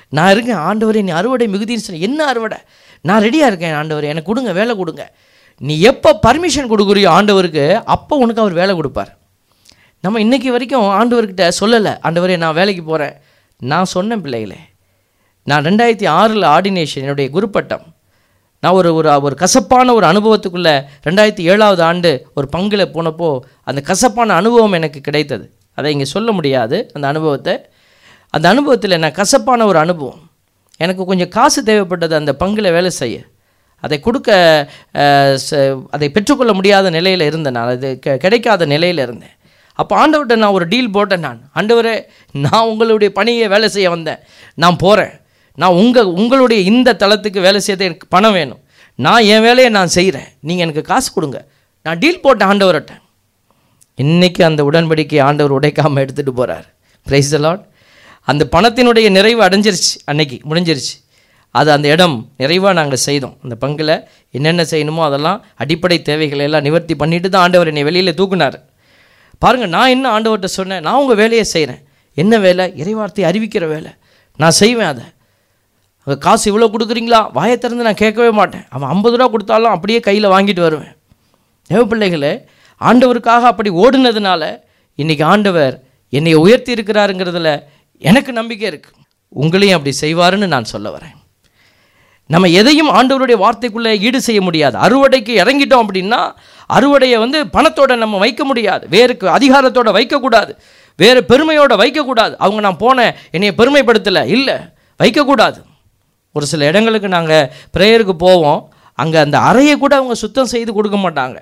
நான் இருக்கேன் ஆண்டவரே நீ அறுவடை மிகுதின்னு சொன்ன என்ன அறுவடை நான் ரெடியாக இருக்கேன் ஆண்டவரே எனக்கு கொடுங்க வேலை கொடுங்க நீ எப்போ பர்மிஷன் கொடுக்குறியோ ஆண்டவருக்கு அப்போ உனக்கு அவர் வேலை கொடுப்பார் நம்ம இன்னைக்கு வரைக்கும் ஆண்டவர்கிட்ட சொல்லலை ஆண்டவரே நான் வேலைக்கு போகிறேன் நான் சொன்னேன் பிள்ளைகளே நான் ரெண்டாயிரத்தி ஆறில் ஆர்டினேஷன் என்னுடைய குருப்பட்டம் நான் ஒரு ஒரு ஒரு கசப்பான ஒரு அனுபவத்துக்குள்ளே ரெண்டாயிரத்தி ஏழாவது ஆண்டு ஒரு பங்கில் போனப்போ அந்த கசப்பான அனுபவம் எனக்கு கிடைத்தது அதை இங்கே சொல்ல முடியாது அந்த அனுபவத்தை அந்த அனுபவத்தில் நான் கசப்பான ஒரு அனுபவம் எனக்கு கொஞ்சம் காசு தேவைப்பட்டது அந்த பங்கில் வேலை செய்ய அதை கொடுக்க அஹ், ச- அதை பெற்றுக்கொள்ள முடியாத நிலையில் இருந்தேன் நான் அது கெ- கிடைக்காத நிலையில் இருந்தேன் அப்போ ஆண்டவர்கிட்ட நான் ஒரு டீல் போட்டேன் நான் ஆண்டவரே நான் உங்களுடைய பணியை வேலை செய்ய வந்தேன் நான் போகிறேன் நான் உங்கள் உங்களுடைய இந்த தளத்துக்கு வேலை செய்ய எனக்கு பணம் வேணும் நான் என் வேலையை நான் செய்கிறேன் நீங்கள் எனக்கு காசு கொடுங்க நான் டீல் போட்டேன் ஆண்டவர்கிட்ட இன்னைக்கு அந்த உடன்படிக்கை ஆண்டவர் உடைக்காமல் எடுத்துகிட்டு போகிறார் பிரைஸ் லார்ட் அந்த பணத்தினுடைய நிறைவு அடைஞ்சிருச்சு அன்னைக்கு முடிஞ்சிருச்சு அது அந்த இடம் நிறைவாக நாங்கள் செய்தோம் அந்த பங்கில் என்னென்ன செய்யணுமோ அதெல்லாம் அடிப்படை தேவைகளை எல்லாம் நிவர்த்தி பண்ணிட்டு தான் ஆண்டவர் என்னை வெளியில் தூக்குனார் பாருங்கள் நான் என்ன ஆண்டவர்கிட்ட சொன்னேன் நான் உங்கள் வேலையை செய்கிறேன் என்ன வேலை இறைவார்த்தை அறிவிக்கிற வேலை நான் செய்வேன் அதை அங்கே காசு இவ்வளோ கொடுக்குறீங்களா வாயை திறந்து நான் கேட்கவே மாட்டேன் அவன் ஐம்பது ரூபா கொடுத்தாலும் அப்படியே கையில் வாங்கிட்டு வருவேன் தேவ பிள்ளைகளே ஆண்டவருக்காக அப்படி ஓடுனதுனால இன்னைக்கு ஆண்டவர் என்னை உயர்த்தி இருக்கிறாருங்கிறதுல எனக்கு நம்பிக்கை இருக்குது உங்களையும் அப்படி செய்வாருன்னு நான் சொல்ல வரேன் நம்ம எதையும் ஆண்டவருடைய வார்த்தைக்குள்ளே ஈடு செய்ய முடியாது அறுவடைக்கு இறங்கிட்டோம் அப்படின்னா அறுவடையை வந்து பணத்தோட நம்ம வைக்க முடியாது வேறுக்கு அதிகாரத்தோட வைக்கக்கூடாது வேறு பெருமையோட வைக்கக்கூடாது அவங்க நான் போனேன் என்னைய பெருமைப்படுத்தலை இல்லை வைக்கக்கூடாது ஒரு சில இடங்களுக்கு நாங்கள் ப்ரேயருக்கு போவோம் அங்கே அந்த அறையை கூட அவங்க சுத்தம் செய்து கொடுக்க மாட்டாங்க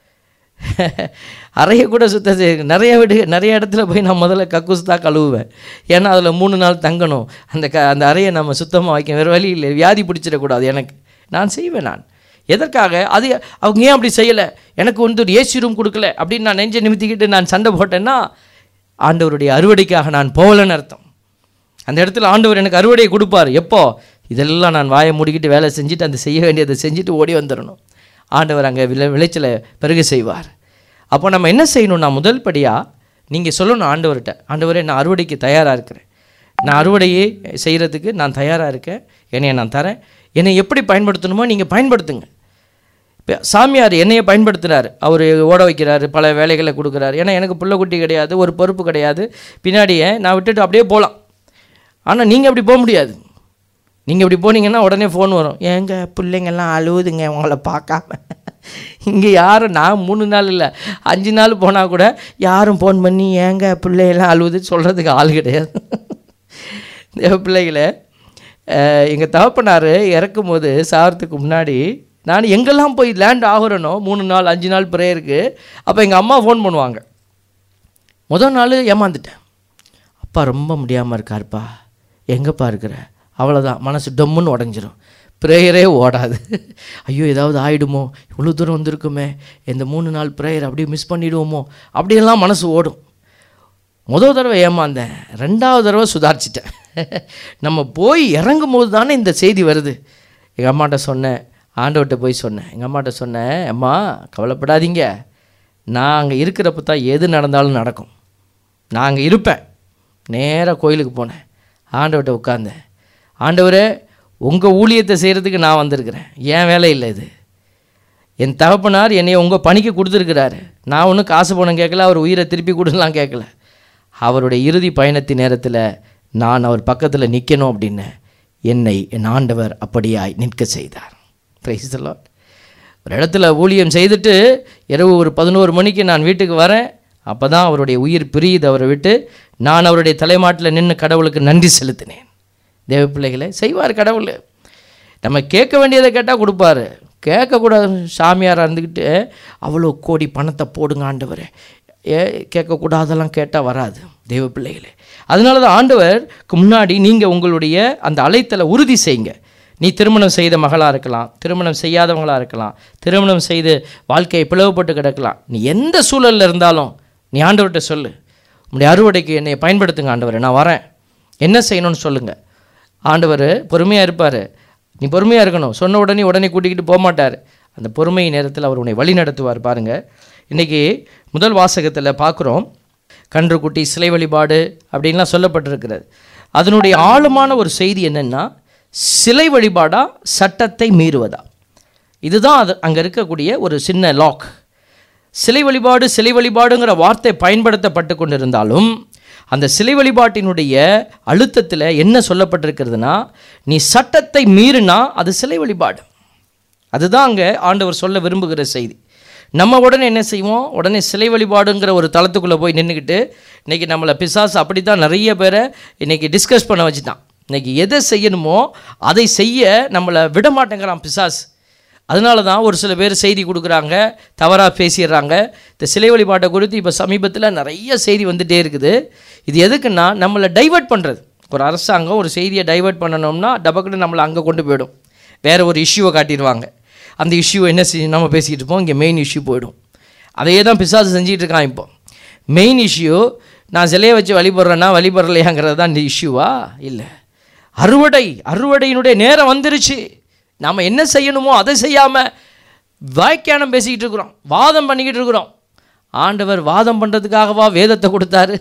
அறையை கூட சுத்தம் செய்ய நிறைய வீடு நிறைய இடத்துல போய் நான் முதல்ல கக்கூஸ் தான் கழுவுவேன் ஏன்னா அதில் மூணு நாள் தங்கணும் அந்த க அந்த அறையை நம்ம சுத்தமாக வைக்க வேறு வழி இல்லை வியாதி பிடிச்சிடக்கூடாது எனக்கு நான் செய்வேன் நான் எதற்காக அது அவங்க ஏன் அப்படி செய்யலை எனக்கு வந்து ஒரு ஏசி ரூம் கொடுக்கல அப்படின்னு நான் நெஞ்சை நிமித்திக்கிட்டு நான் சண்டை போட்டேன்னா ஆண்டவருடைய அறுவடைக்காக நான் போகலைன்னு அர்த்தம் அந்த இடத்துல ஆண்டவர் எனக்கு அறுவடையை கொடுப்பார் எப்போ இதெல்லாம் நான் வாயை மூடிக்கிட்டு வேலை செஞ்சுட்டு அந்த செய்ய வேண்டியதை செஞ்சுட்டு ஓடி வந்துடணும் ஆண்டவர் அங்கே விளை விளைச்சலை பெருக செய்வார் அப்போ நம்ம என்ன செய்யணும்னா முதல் படியாக நீங்கள் சொல்லணும் ஆண்டவர்கிட்ட ஆண்டவரே நான் அறுவடைக்கு தயாராக இருக்கிறேன் நான் அறுவடையே செய்கிறதுக்கு நான் தயாராக இருக்கேன் என்னைய நான் தரேன் என்னை எப்படி பயன்படுத்தணுமோ நீங்கள் பயன்படுத்துங்க இப்போ சாமியார் என்னையை பயன்படுத்துகிறார் அவர் ஓட வைக்கிறாரு பல வேலைகளை கொடுக்குறாரு ஏன்னா எனக்கு புள்ள குட்டி கிடையாது ஒரு பொறுப்பு கிடையாது பின்னாடியே நான் விட்டுட்டு அப்படியே போகலாம் ஆனால் நீங்கள் அப்படி போக முடியாது நீங்கள் இப்படி போனீங்கன்னா உடனே ஃபோன் வரும் ஏங்க பிள்ளைங்கெல்லாம் அழுவுதுங்க உங்களை பார்க்காம இங்கே யாரும் நான் மூணு நாள் இல்லை அஞ்சு நாள் போனால் கூட யாரும் ஃபோன் பண்ணி ஏங்க பிள்ளையெல்லாம் அழுவுது சொல்கிறதுக்கு ஆள் கிடையாது தேவ பிள்ளைகளை எங்கள் தகப்பனார் இறக்கும் போது சாகிறதுக்கு முன்னாடி நான் எங்கெல்லாம் போய் லேண்ட் ஆகுறேனோ மூணு நாள் அஞ்சு நாள் ப்ரேயருக்கு அப்போ எங்கள் அம்மா ஃபோன் பண்ணுவாங்க முதல் நாள் ஏமாந்துட்டேன் அப்பா ரொம்ப முடியாமல் இருக்காருப்பா எங்கேப்பா இருக்கிற அவ்வளோதான் மனசு டொம்முன்னு உடஞ்சிரும் ப்ரேயரே ஓடாது ஐயோ ஏதாவது ஆயிடுமோ இவ்வளோ தூரம் வந்திருக்குமே இந்த மூணு நாள் ப்ரேயர் அப்படியே மிஸ் பண்ணிடுவோமோ அப்படியெல்லாம் மனசு ஓடும் முதல் தடவை ஏமாந்தேன் ரெண்டாவது தடவை சுதாரிச்சிட்டேன் நம்ம போய் இறங்கும் போது தானே இந்த செய்தி வருது எங்கள் அம்மாட்ட சொன்னேன் ஆண்டவர்கிட்ட போய் சொன்னேன் எங்கள் அம்மாட்ட சொன்னேன் அம்மா கவலைப்படாதீங்க நான் அங்கே இருக்கிறப்ப தான் எது நடந்தாலும் நடக்கும் நான் அங்கே இருப்பேன் நேராக கோயிலுக்கு போனேன் ஆண்டவர்கிட்ட உட்காந்தேன் ஆண்டவரே உங்கள் ஊழியத்தை செய்கிறதுக்கு நான் வந்திருக்கிறேன் ஏன் வேலை இல்லை இது என் தகப்பனார் என்னை உங்கள் பணிக்கு கொடுத்துருக்கிறாரு நான் ஒன்றும் காசு பணம் கேட்கல அவர் உயிரை திருப்பி கொடுலாம் கேட்கல அவருடைய இறுதி பயணத்தின் நேரத்தில் நான் அவர் பக்கத்தில் நிற்கணும் அப்படின்னு என்னை என் ஆண்டவர் அப்படியாய் நிற்க செய்தார் பிரைஸ் the Lord. ஒரு இடத்துல ஊழியம் செய்துட்டு இரவு ஒரு பதினோரு மணிக்கு நான் வீட்டுக்கு வரேன் அப்போ தான் அவருடைய உயிர் பிரியுது அவரை விட்டு நான் அவருடைய தலைமாட்டில் நின்று கடவுளுக்கு நன்றி செலுத்தினேன் தேவ பிள்ளைகளை செய்வார் கடவுள் நம்ம கேட்க வேண்டியதை கேட்டால் கொடுப்பாரு கேட்கக்கூடாது சாமியாராக இருந்துக்கிட்டு அவ்வளோ கோடி பணத்தை போடுங்க ஆண்டவரே ஏ கேட்கக்கூடாதெல்லாம் கேட்டால் வராது தெய்வ பிள்ளைகளே அதனால தான் ஆண்டவருக்கு முன்னாடி நீங்கள் உங்களுடைய அந்த அழைத்தலை உறுதி செய்யுங்க நீ திருமணம் செய்த மகளாக இருக்கலாம் திருமணம் செய்யாதவங்களாக இருக்கலாம் திருமணம் செய்து வாழ்க்கையை பிளவுபட்டு கிடக்கலாம் நீ எந்த சூழலில் இருந்தாலும் நீ ஆண்டவர்கிட்ட சொல்லு உங்களுடைய அறுவடைக்கு என்னை பயன்படுத்துங்க ஆண்டவரே நான் வரேன் என்ன செய்யணும்னு சொல்லுங்கள் ஆண்டவர் பொறுமையாக இருப்பார் நீ பொறுமையாக இருக்கணும் சொன்ன உடனே உடனே கூட்டிக்கிட்டு போக மாட்டார் அந்த பொறுமை நேரத்தில் அவர் உன்னை வழி நடத்துவார் பாருங்கள் இன்றைக்கி முதல் வாசகத்தில் பார்க்குறோம் கன்றுக்குட்டி சிலை வழிபாடு அப்படின்லாம் சொல்லப்பட்டிருக்கிறது அதனுடைய ஆழமான ஒரு செய்தி என்னென்னா சிலை வழிபாடா சட்டத்தை மீறுவதா இதுதான் அது அங்கே இருக்கக்கூடிய ஒரு சின்ன லாக் சிலை வழிபாடு சிலை வழிபாடுங்கிற வார்த்தை பயன்படுத்தப்பட்டு கொண்டிருந்தாலும் அந்த சிலை வழிபாட்டினுடைய அழுத்தத்தில் என்ன சொல்லப்பட்டிருக்கிறதுனா நீ சட்டத்தை மீறினா அது சிலை வழிபாடு அதுதான் அங்கே ஆண்டவர் சொல்ல விரும்புகிற செய்தி நம்ம உடனே என்ன செய்வோம் உடனே சிலை வழிபாடுங்கிற ஒரு தளத்துக்குள்ளே போய் நின்றுக்கிட்டு இன்றைக்கி நம்மளை பிசாசு அப்படி தான் நிறைய பேரை இன்றைக்கி டிஸ்கஸ் பண்ண வச்சுட்டான் இன்றைக்கி எதை செய்யணுமோ அதை செய்ய நம்மளை விட மாட்டேங்கிறான் பிசாசு அதனால தான் ஒரு சில பேர் செய்தி கொடுக்குறாங்க தவறாக பேசிடுறாங்க இந்த சிலை வழிபாட்டை குறித்து இப்போ சமீபத்தில் நிறைய செய்தி வந்துகிட்டே இருக்குது இது எதுக்குன்னா நம்மளை டைவர்ட் பண்ணுறது ஒரு அரசாங்கம் ஒரு செய்தியை டைவர்ட் பண்ணணும்னா டபக்குன்னு நம்மளை அங்கே கொண்டு போயிடும் வேறு ஒரு இஷ்யூவை காட்டிடுவாங்க அந்த இஷ்யூ என்ன செய் நம்ம பேசிகிட்டு இருப்போம் இங்கே மெயின் இஷ்யூ போயிடும் அதையே தான் பிசாசு செஞ்சிட்டு இருக்கான் இப்போ மெயின் இஷ்யூ நான் சிலையை வச்சு வழிபடுறேன்னா வழிபடலையாங்கிறது தான் இந்த இஷ்யூவா இல்லை அறுவடை அறுவடையினுடைய நேரம் வந்துருச்சு நாம் என்ன செய்யணுமோ அதை செய்யாமல் வாய்க்கானம் பேசிக்கிட்டு இருக்கிறோம் வாதம் பண்ணிக்கிட்டு இருக்கிறோம் ஆண்டவர் வாதம் பண்ணுறதுக்காகவா வேதத்தை கொடுத்தாரு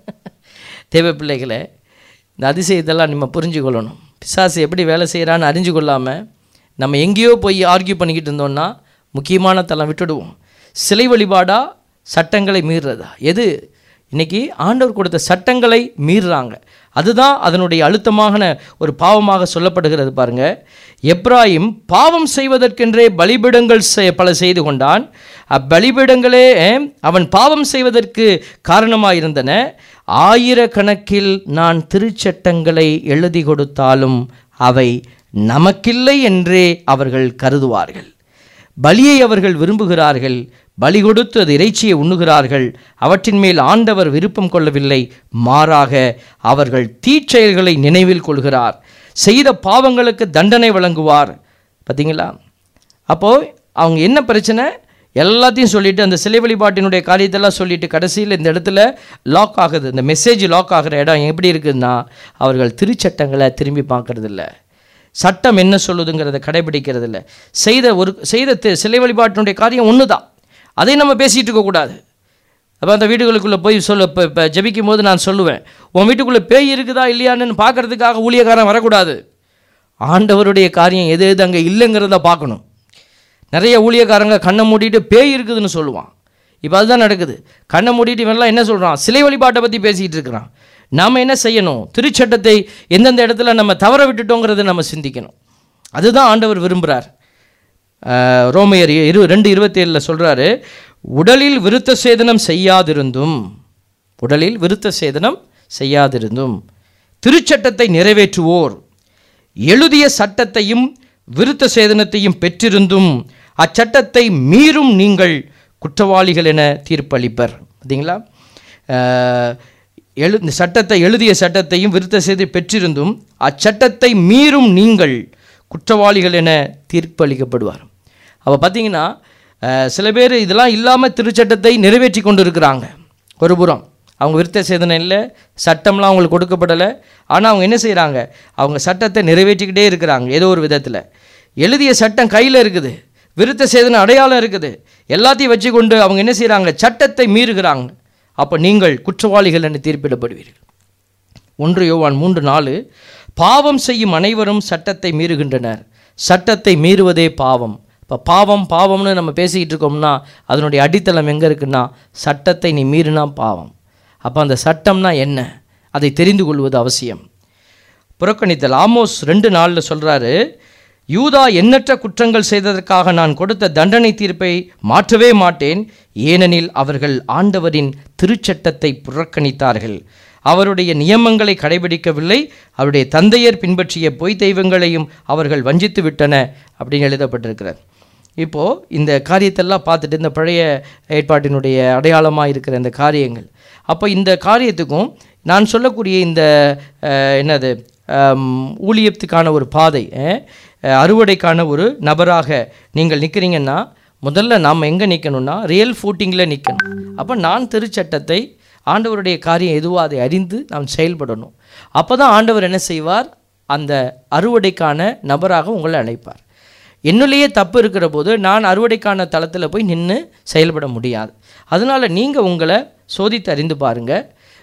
தேவ பிள்ளைகளே இந்த அதிசயத்தெல்லாம் நம்ம புரிஞ்சு கொள்ளணும் பிசாசு எப்படி வேலை செய்கிறான்னு அறிஞ்சு கொள்ளாமல் நம்ம எங்கேயோ போய் ஆர்கியூ பண்ணிக்கிட்டு இருந்தோம்னா முக்கியமான தளம் விட்டுடுவோம் சிலை வழிபாடா சட்டங்களை மீறுறதா எது இன்னைக்கு ஆண்டவர் கொடுத்த சட்டங்களை மீறுறாங்க அதுதான் அதனுடைய அழுத்தமான ஒரு பாவமாக சொல்லப்படுகிறது பாருங்க எப்ராஹிம் பாவம் செய்வதற்கென்றே பலிபீடங்கள் செய்- பல செய்து கொண்டான் அப்பலிபீடங்களே அவன் பாவம் செய்வதற்கு காரணமாயிருந்தன ஆயிரக்கணக்கில் நான் திருச்சட்டங்களை எழுதி கொடுத்தாலும் அவை நமக்கில்லை என்றே அவர்கள் கருதுவார்கள் பலியை அவர்கள் விரும்புகிறார்கள் பலி கொடுத்து அது இறைச்சியை உண்ணுகிறார்கள் அவற்றின் மேல் ஆண்டவர் விருப்பம் கொள்ளவில்லை மாறாக அவர்கள் தீச்செயல்களை நினைவில் கொள்கிறார் செய்த பாவங்களுக்கு தண்டனை வழங்குவார் பார்த்தீங்களா அப்போது அவங்க என்ன பிரச்சனை எல்லாத்தையும் சொல்லிட்டு அந்த சிலை வழிபாட்டினுடைய காரியத்தெல்லாம் சொல்லிட்டு கடைசியில் இந்த இடத்துல லாக் ஆகுது இந்த மெசேஜ் லாக் ஆகிற இடம் எப்படி இருக்குதுன்னா அவர்கள் திருச்சட்டங்களை திரும்பி பார்க்கறதில்ல சட்டம் என்ன சொல்லுதுங்கிறத கடைபிடிக்கிறது இல்லை செய்த ஒரு செய்த தி- சிலை வழிபாட்டினுடைய காரியம் ஒன்று தான் அதை நம்ம பேசிகிட்டு இருக்கக்கூடாது அப்போ அந்த வீடுகளுக்குள்ளே போய் சொல்ல இப்போ இப்போ ஜபிக்கும் போது நான் சொல்லுவேன் உன் வீட்டுக்குள்ளே பேய் இருக்குதா இல்லையான்னு பார்க்கறதுக்காக ஊழியக்காரன் வரக்கூடாது ஆண்டவருடைய காரியம் எது எது அங்கே இல்லைங்கிறத பார்க்கணும் நிறைய ஊழியக்காரங்க கண்ணை மூடிட்டு பேய் இருக்குதுன்னு சொல்லுவான் இப்போ அதுதான் நடக்குது கண்ணை மூடிட்டு இவன்லாம் என்ன சொல்கிறான் சிலை வழிபாட்டை பற்றி பேசிக்கிட்டு இருக்கிறான் நாம் என்ன செய்யணும் திருச்சட்டத்தை எந்தெந்த இடத்துல நம்ம தவற விட்டுட்டோங்கிறத நம்ம சிந்திக்கணும் அதுதான் ஆண்டவர் விரும்புகிறார் ஆஹ் ரோமையர் இரு ரெண்டு இருபத்தேழில் சொல்கிறாரு உடலில் விருத்த சேதனம் செய்யாதிருந்தும் உடலில் விருத்த சேதனம் செய்யாதிருந்தும் திருச்சட்டத்தை நிறைவேற்றுவோர் எழுதிய சட்டத்தையும் விருத்த சேதனத்தையும் பெற்றிருந்தும் அச்சட்டத்தை மீறும் நீங்கள் குற்றவாளிகள் என தீர்ப்பளிப்பர் பார்த்தீங்களா ஆஹ் எழு இந்த சட்டத்தை எழுதிய சட்டத்தையும் விருத்த செய்து பெற்றிருந்தும் அச்சட்டத்தை மீறும் நீங்கள் குற்றவாளிகள் என தீர்ப்பளிக்கப்படுவார் அப்போ பார்த்தீங்கன்னா அஹ், சில பேர் இதெல்லாம் இல்லாமல் திருச்சட்டத்தை நிறைவேற்றி கொண்டு இருக்கிறாங்க ஒரு புறம் அவங்க விருத்த சேதனம் இல்லை சட்டம்லாம் அவங்களுக்கு கொடுக்கப்படலை ஆனால் அவங்க என்ன செய்கிறாங்க அவங்க சட்டத்தை நிறைவேற்றிக்கிட்டே இருக்கிறாங்க ஏதோ ஒரு விதத்தில் எழுதிய சட்டம் கையில் இருக்குது விருத்த சேதன அடையாளம் இருக்குது எல்லாத்தையும் வச்சு கொண்டு அவங்க என்ன செய்கிறாங்க சட்டத்தை மீறுகிறாங்க அப்போ நீங்கள் குற்றவாளிகள் என்று தீர்ப்பிடப்படுவீர்கள் ஒன்று யோவான் மூன்று நாலு பாவம் செய்யும் அனைவரும் சட்டத்தை மீறுகின்றனர் சட்டத்தை மீறுவதே பாவம் இப்போ பாவம் பாவம்னு நம்ம பேசிக்கிட்டு இருக்கோம்னா அதனுடைய அடித்தளம் எங்கே இருக்குன்னா சட்டத்தை நீ மீறினா பாவம் அப்போ அந்த சட்டம்னா என்ன அதை தெரிந்து கொள்வது அவசியம் புறக்கணித்தல் ஆமோஸ் ரெண்டு நாளில் சொல்கிறாரு யூதா எண்ணற்ற குற்றங்கள் செய்ததற்காக நான் கொடுத்த தண்டனை தீர்ப்பை மாற்றவே மாட்டேன் ஏனெனில் அவர்கள் ஆண்டவரின் திருச்சட்டத்தை புறக்கணித்தார்கள் அவருடைய நியமங்களை கடைபிடிக்கவில்லை அவருடைய தந்தையர் பின்பற்றிய பொய் தெய்வங்களையும் அவர்கள் வஞ்சித்து விட்டன அப்படின்னு எழுதப்பட்டிருக்கிறார் இப்போது இந்த காரியத்தெல்லாம் பார்த்துட்டு இந்த பழைய ஏற்பாட்டினுடைய அடையாளமாக இருக்கிற இந்த காரியங்கள் அப்போ இந்த காரியத்துக்கும் நான் சொல்லக்கூடிய இந்த அஹ், என்னது ஆம், ஊழியத்துக்கான ஒரு பாதை அஹ், அறுவடைக்கான ஒரு நபராக நீங்கள் நிற்கிறீங்கன்னா முதல்ல நாம் எங்கே நிற்கணும்னா ரியல் ஃபூட்டிங்கில் நிற்கணும் அப்போ நான் திருச்சட்டத்தை ஆண்டவருடைய காரியம் எதுவோ அதை அறிந்து நாம் செயல்படணும் அப்போ தான் ஆண்டவர் என்ன செய்வார் அந்த அறுவடைக்கான நபராக உங்களை அழைப்பார் என்னுள்ளேயே தப்பு இருக்கிற போது நான் அறுவடைக்கான தளத்தில் போய் நின்று செயல்பட முடியாது அதனால் நீங்கள் உங்களை சோதித்து அறிந்து பாருங்கள்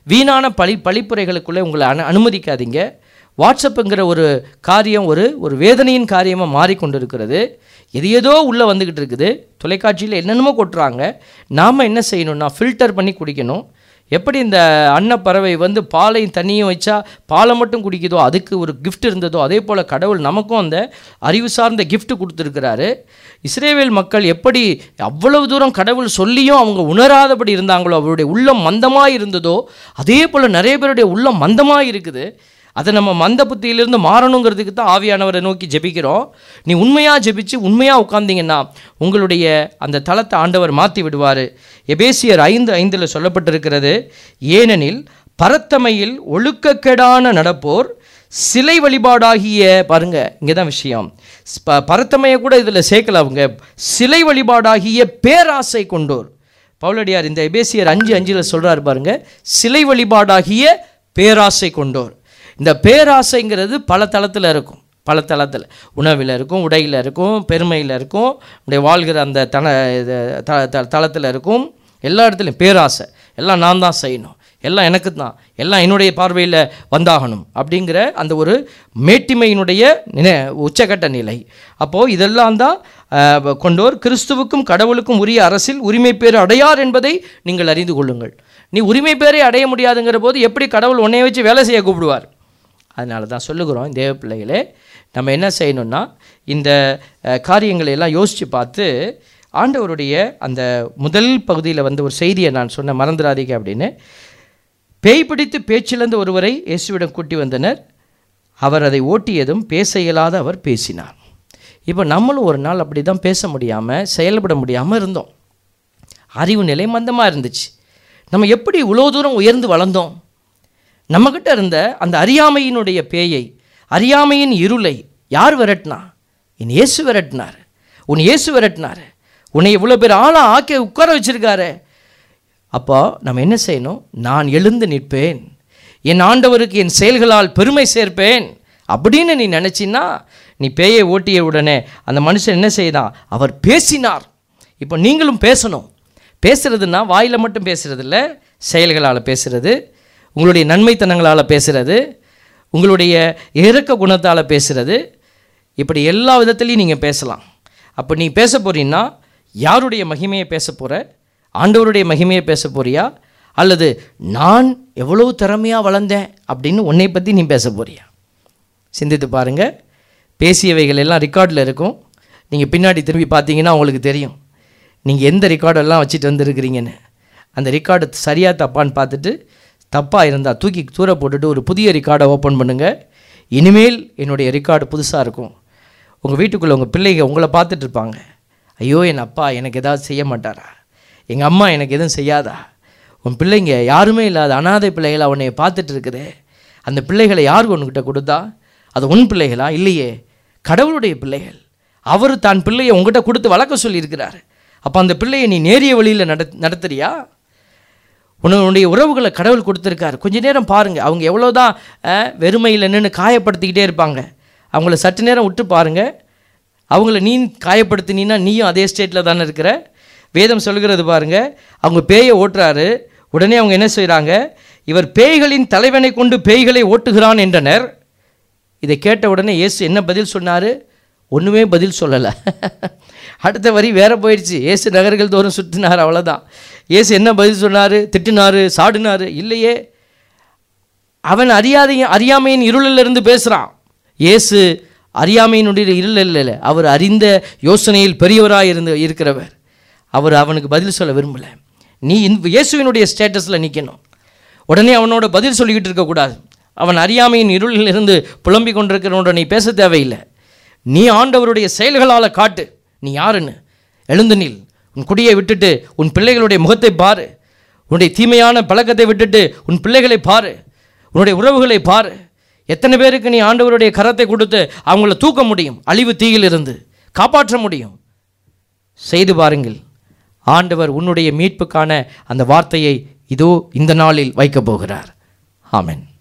வீணான பழி பழிப்புரைகளுக்குள்ளே உங்களை அனு அனுமதிக்காதீங்க வாட்ஸ்அப்புங்கிற ஒரு காரியம் ஒரு ஒரு வேதனையின் காரியமாக மாறிக்கொண்டிருக்கிறது எது ஏதோ உள்ளே வந்துக்கிட்டு இருக்குது தொலைக்காட்சியில் என்னென்னமோ கொட்டுறாங்க நாம் என்ன செய்யணும்னா ஃபில்டர் பண்ணி குடிக்கணும் எப்படி இந்த அன்னப்பறவை வந்து பாலையும் தண்ணியும் வச்சா பாலை மட்டும் குடிக்குதோ அதுக்கு ஒரு gift இருந்ததோ அதே போல் கடவுள் நமக்கும் அந்த அறிவு சார்ந்த gift கொடுத்துருக்கிறாரு இஸ்ரேவேல் மக்கள் எப்படி அவ்வளவு தூரம் கடவுள் சொல்லியும் அவங்க உணராதபடி இருந்தாங்களோ அவருடைய உள்ளம் மந்தமாக இருந்ததோ அதே போல் நிறைய பேருடைய உள்ளம் மந்தமாக இருக்குது அதை நம்ம மந்த புத்தியிலிருந்து மாறணுங்கிறதுக்கு தான் ஆவியானவரை நோக்கி ஜெபிக்கிறோம் நீ உண்மையாக ஜெபிச்சு உண்மையாக உட்கார்ந்தீங்கன்னா உங்களுடைய அந்த தளத்தை ஆண்டவர் மாற்றி விடுவார் எபேசியர் ஐந்து ஐந்தில் சொல்லப்பட்டிருக்கிறது ஏனெனில் பரத்தமையில் ஒழுக்கக்கேடான நடப்போர் சிலை வழிபாடாகிய பாருங்க இங்கே தான் விஷயம் ப பரத்தமையை கூட இதில் சேர்க்கல அவங்க சிலை வழிபாடாகிய பேராசை கொண்டோர் பவுலடியார் இந்த எபேசியர் அஞ்சு அஞ்சில் சொல்கிறார் பாருங்க சிலை வழிபாடாகிய பேராசை கொண்டோர் இந்த பேராசைங்கிறது பல தளத்தில் இருக்கும் பல தளத்தில் உணவில் இருக்கும் உடையில் இருக்கும் பெருமையில் இருக்கும் உடைய வாழ்கிற அந்த தன இது த த- தளத்தில் இருக்கும் எல்லா இடத்துலையும் பேராசை எல்லாம் நான் தான் செய்யணும் எல்லாம் எனக்கு தான் எல்லாம் என்னுடைய பார்வையில் வந்தாகணும் அப்படிங்கிற அந்த ஒரு மேட்டிமையினுடைய நினை உச்சக்கட்ட நிலை அப்போது இதெல்லாம் தான் அஹ், கொண்டோர் கிறிஸ்துவுக்கும் கடவுளுக்கும் உரிய அரசில் உரிமை பேர் அடையார் என்பதை நீங்கள் அறிந்து கொள்ளுங்கள் நீ உரிமை பேரை அடைய முடியாதுங்கிற போது எப்படி கடவுள் உன்னைய வச்சு வேலை செய்ய கூப்பிடுவார் அதனால தான் சொல்லுகிறோம் தேவ பிள்ளைகளே நம்ம என்ன செய்யணும்னா இந்த அஹ், காரியங்களை எல்லாம் யோசித்து பார்த்து ஆண்டவருடைய அந்த முதல் பகுதியில் வந்து ஒரு செய்தியை நான் சொன்ன மறந்துடாதீங்க அப்படின்னு பேய் பிடித்து பேச்சிழந்த ஒருவரை இயேசுவிடம் கூட்டி வந்தனர் அவர் அதை ஓட்டியதும் பேச இயலாத அவர் பேசினார் இப்போ நம்மளும் ஒரு நாள் அப்படி தான் பேச முடியாமல் செயல்பட முடியாமல் இருந்தோம் அறிவு நிலை மந்தமாக இருந்துச்சு நம்ம எப்படி இவ்வளோ தூரம் உயர்ந்து வளர்ந்தோம் நம்மக்கிட்ட இருந்த அந்த அறியாமையினுடைய பேயை அறியாமையின் இருளை யார் விரட்டினா என் இயேசு விரட்டினார் உன் இயேசு விரட்டினார் உன்னை இவ்வளோ பேர் ஆளாக ஆக்கி உட்கார வச்சிருக்காரு அப்போ நம்ம என்ன செய்யணும் நான் எழுந்து நிற்பேன் என் ஆண்டவருக்கு என் செயல்களால் பெருமை சேர்ப்பேன் அப்படின்னு நீ நினச்சின்னா நீ பேயை ஓட்டிய உடனே அந்த மனுஷன் என்ன செய்தான் அவர் பேசினார் இப்போ நீங்களும் பேசணும் பேசுறதுன்னா வாயில் மட்டும் பேசுறது இல்ல செயல்களால் பேசுறது உங்களுடைய நன்மைத்தனங்களால் பேசுறது உங்களுடைய இறக்க குணத்தால் பேசுறது இப்படி எல்லா விதத்துலையும் நீங்கள் பேசலாம் அப்போ நீ பேச போறீன்னா யாருடைய மகிமையை பேச போகிற ஆண்டவருடைய மகிமையை பேச போறியா அல்லது நான் எவ்வளவு திறமையாக வளர்ந்தேன் அப்படின்னு உன்னை பற்றி நீ பேச போறியா சிந்தித்து பாருங்க பேசியவைகள் எல்லாம் ரெக்கார்டில் இருக்கும் நீங்கள் பின்னாடி திரும்பி பார்த்தீங்கன்னா உங்களுக்கு தெரியும் நீங்கள் எந்த ரெக்கார்டெல்லாம் வச்சுட்டு வந்திருக்கிறீங்கன்னு அந்த ரெக்கார்டு சரியாக தப்பான்னு பார்த்துட்டு தப்பாக இருந்தால் தூக்கி தூர போட்டுட்டு ஒரு புதிய ரெக்கார்டை ஓப்பன் பண்ணுங்கள் இனிமேல் என்னுடைய ரெக்கார்டு புதுசாக இருக்கும் உங்கள் வீட்டுக்குள்ளே உங்கள் பிள்ளைங்க உங்களை பார்த்துட்டு இருப்பாங்க ஐயோ என் அப்பா எனக்கு ஏதாவது செய்ய மாட்டாரா எங்கள் அம்மா எனக்கு எதுவும் செய்யாதா உன் பிள்ளைங்க யாருமே இல்லாத அனாதை பிள்ளைகளை உன்னை பார்த்துட்டு இருக்குதே அந்த பிள்ளைகளை யார் உன்கிட்ட கொடுத்தா அது உன் பிள்ளைகளா இல்லையே கடவுளுடைய பிள்ளைகள் அவர் தான் பிள்ளையை உங்ககிட்ட கொடுத்து வளர்க்க சொல்லியிருக்கிறார் அப்போ அந்த பிள்ளையை நீ நேரிய வழியில் நட நடத்துறியா உன்னுடைய உறவுகளை கடவுள் கொடுத்துருக்காரு கொஞ்ச நேரம் பாருங்க அவங்க எவ்வளோதான் அஹ், வெறுமையில் நின்று காயப்படுத்திக்கிட்டே இருப்பாங்க அவங்கள சற்று நேரம் விட்டு பாருங்க அவங்கள நீ காயப்படுத்தினீன்னா நீயும் அதே ஸ்டேட்டில் தானே இருக்கிற வேதம் சொல்கிறது பாருங்க அவங்க பேயை ஓட்டுறாரு உடனே அவங்க என்ன செய்கிறாங்க இவர் பேய்களின் தலைவனை கொண்டு பேய்களை ஓட்டுகிறான் என்றனர் இதை கேட்ட உடனே இயேசு என்ன பதில் சொன்னார் ஒன்றுமே பதில் சொல்லலை அடுத்த வரி வேற போயிடுச்சு இயேசு நகர்கள் தோறும் சுற்றினார் அவ்வளோதான் இயேசு என்ன பதில் சொன்னார் திட்டினாரு சாடினாரு இல்லையே அவன் அறியாதையும் அறியாமையின் இருளிலிருந்து பேசுகிறான் இயேசு அறியாமையினுடைய இருள் இல்லை அவர் அறிந்த யோசனையில் பெரியவராக இருந்து இருக்கிறவர் அவர் அவனுக்கு பதில் சொல்ல விரும்பலை நீ இந்த இயேசுவினுடைய ஸ்டேட்டஸில் நிற்கணும் உடனே அவனோட பதில் சொல்லிக்கிட்டு இருக்கக்கூடாது அவன் அறியாமையின் இருளில் இருந்து புலம்பிக் கொண்டிருக்கிறவனோட நீ பேச தேவையில்லை நீ ஆண்டவருடைய செயல்களால் காட்டு நீ யாருன்னு எழுந்து நில் உன் குடியை விட்டுட்டு உன் பிள்ளைகளுடைய முகத்தை பாரு உன்னுடைய தீமையான பழக்கத்தை விட்டுட்டு உன் பிள்ளைகளை பாரு உன்னுடைய உறவுகளை பாரு எத்தனை பேருக்கு நீ ஆண்டவருடைய கரத்தை கொடுத்து அவங்கள தூக்க முடியும் அழிவு தீயிலிருந்து காப்பாற்ற முடியும் செய்து பாருங்கள் ஆண்டவர் உன்னுடைய மீட்புக்கான அந்த வார்த்தையை இதோ இந்த நாளில் வைக்கப் போகிறார் ஆமென்